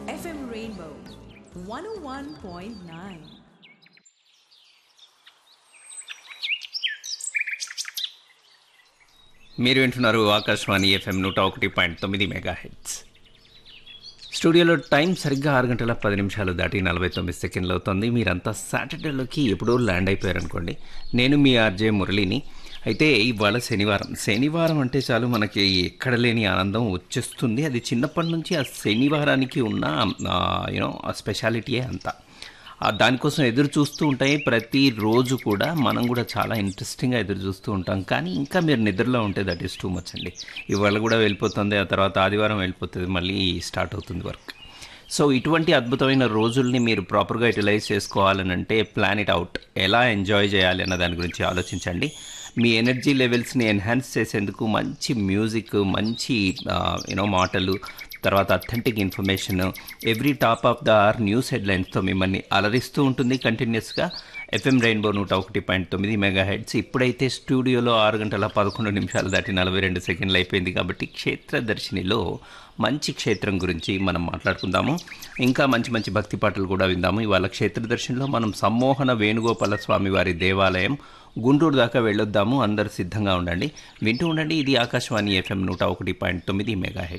FM Rainbow 101.9. మీరు వింటున్నారు Akashvani FM నూట ఒకటి పాయింట్ తొమ్మిది మెగా హెడ్స్ స్టూడియోలో టైం సరిగ్గా ఆరు గంటల పది నిమిషాలు దాటి నలభై తొమ్మిది సెకండ్లు అవుతుంది మీరంతా సాటర్డేలోకి ఎప్పుడో ల్యాండ్ అయిపోయారనుకోండి నేను మీ ఆర్జే మురళిని అయితే ఇవాళ శనివారం శనివారం అంటే చాలు మనకి ఎక్కడ లేని ఆనందం వచ్చేస్తుంది అది చిన్నప్పటి నుంచి ఆ శనివారానికి ఉన్న యూనో ఆ స్పెషాలిటీయే అంతా ఆ దానికోసం ఎదురు చూస్తూ ఉంటాయి ప్రతిరోజు కూడా మనం కూడా చాలా ఇంట్రెస్టింగ్గా ఎదురు చూస్తూ ఉంటాం కానీ ఇంకా మీరు నిద్రలో ఉంటే దట్ ఈస్ టూ మచ్ అండి ఇవాళ కూడా వెళ్ళిపోతుంది ఆ తర్వాత ఆదివారం వెళ్ళిపోతుంది మళ్ళీ స్టార్ట్ అవుతుంది వర్క్ సో ఇటువంటి అద్భుతమైన రోజుల్ని మీరు ప్రాపర్గా యూటిలైజ్ చేసుకోవాలని అంటే ప్లాన్ ఇట్ అవుట్ ఎలా ఎంజాయ్ చేయాలి అన్న దాని గురించి ఆలోచించండి మీ ఎనర్జీ లెవెల్స్ని ఎన్హాన్స్ చేసేందుకు మంచి మ్యూజిక్ మంచి యూనో మాటలు తర్వాత authentic information every top of the hour news హెడ్లైన్స్తో మిమ్మల్ని అలరిస్తూ ఉంటుంది కంటిన్యూస్గా ఎఫ్ఎం రెయిన్బో నూట ఒకటి పాయింట్ తొమ్మిది మెగా హెడ్స్ ఇప్పుడైతే స్టూడియోలో ఆరు గంటల పదకొండు నిమిషాలు దాటి నలభై రెండు సెకండ్లు అయిపోయింది కాబట్టి క్షేత్రదర్శినిలో మంచి క్షేత్రం గురించి మనం మాట్లాడుకుందాము ఇంకా మంచి మంచి భక్తి పాటలు కూడా విందాము ఇవాళ క్షేత్రదర్శినిలో మనం సమ్మోహన వేణుగోపాల స్వామి వారి దేవాలయం గుంటూరు దాకా వెళ్ళొద్దాము అందరు సిద్ధంగా ఉండండి వింటూ ఉండండి ఇది ఆకాశవాణి ఎఫ్ఎం నూట ఒకటి పాయింట్ తొమ్మిది మెగా హెడ్